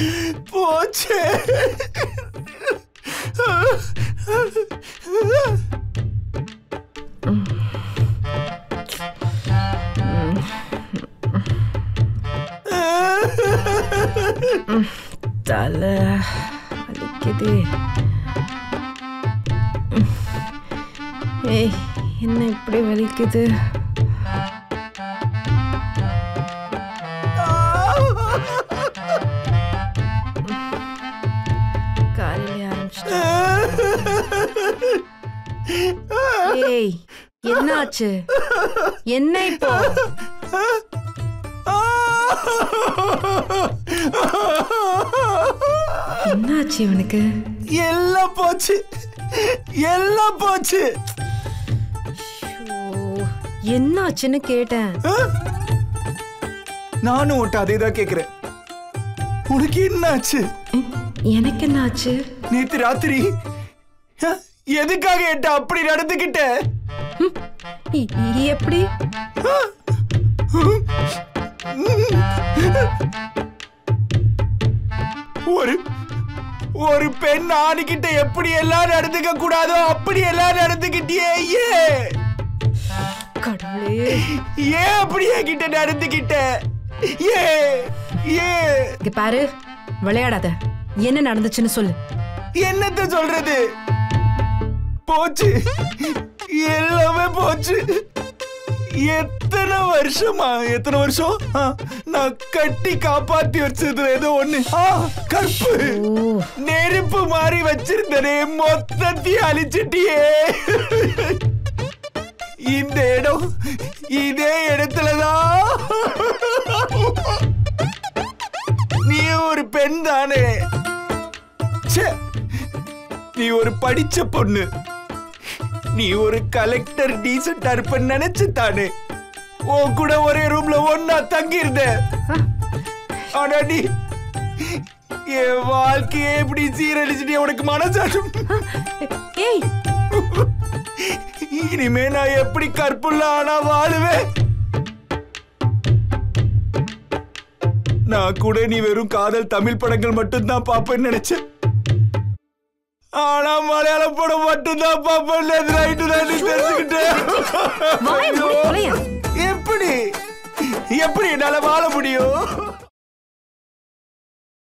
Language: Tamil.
போச்சே தலை வலிக்குது ஏய் என்ன இப்படி வலிக்குது காலையிலே ஆரம்பிச்சிட்டேன் ஏய் என்னாச்சு என்ன இப்போ என்னாச்சு இவனுக்கு எல்லாம் போச்சு எல்லாம் போச்சு ஐயோ, என்னாச்சுன்னு கேட்டேன் ஆ? நானும் உன்ட்ட அதே தான் கேக்குறேன் உனக்கு என்னாச்சு எனக்கு என்னாச்சு நேத்து ராத்திரி ஆ, எதுக்காக என்கிட்ட அப்படி நடந்துகிட்ட இ- எப்படி ஒரு ஒரு பெண் ஆணுகிட்ட எப்படி எல்லாம் நடந்துக்க கூடாதோ அப்படி எல்லாம் நடந்துகிட்டியே ஏன் கடவுளே ஏன் அப்படி என்கிட்ட நடந்துகிட்ட ஏ ஏ இங்க பாரு விளையாடாத என்ன நடந்துச்சுன்னு சொல்லு என்னத்த சொல்றது போச்சு எல்லாமே போச்சு எத்தனை வருஷமா எத்தனை வருஷம் ஆ, நான் கட்டி காப்பாத்தி வச்சது ஏதோ ஒண்ணு ஆ, கற்பு ஓ நெருப்பு மாதிரி வச்சிருந்தனே மொத்தத்தையும் அழிச்சிட்டியே இந்த இடம் இதே இடத்துலதான் நீ ஒரு பெண் தானே ச்சே, நீ ஒரு படிச்ச பொண்ணு நீ ஒரு கலெக்டர் டீசெண்டா இருப்பன்னு நினைச்சு தானே உன் கூட ஒரே ரூம்ல ஒன்னா தங்கி இருந்த ஆனா நீ என் வாழ்க்கையே இப்படி சீரழிச்சுட்டு உனக்கு மனசாட்டும் ஏய் இனிமே நான் எப்படி கற்புள்ள ஆனா வாழுவேன் நான் கூட நீ வெறும் காதல் தமிழ் படங்கள் மட்டும்தான் பாப்பேன்னு நினைச்சேன் ஆனா மலையாள படம் மட்டும்தான் பாப்பேன் ரைட்டு தான் நீ தெரிஞ்சுக்கிட்டேன் வாயை மூடி தொலையா. எப்படி எப்படி என்னால வாழ முடியும்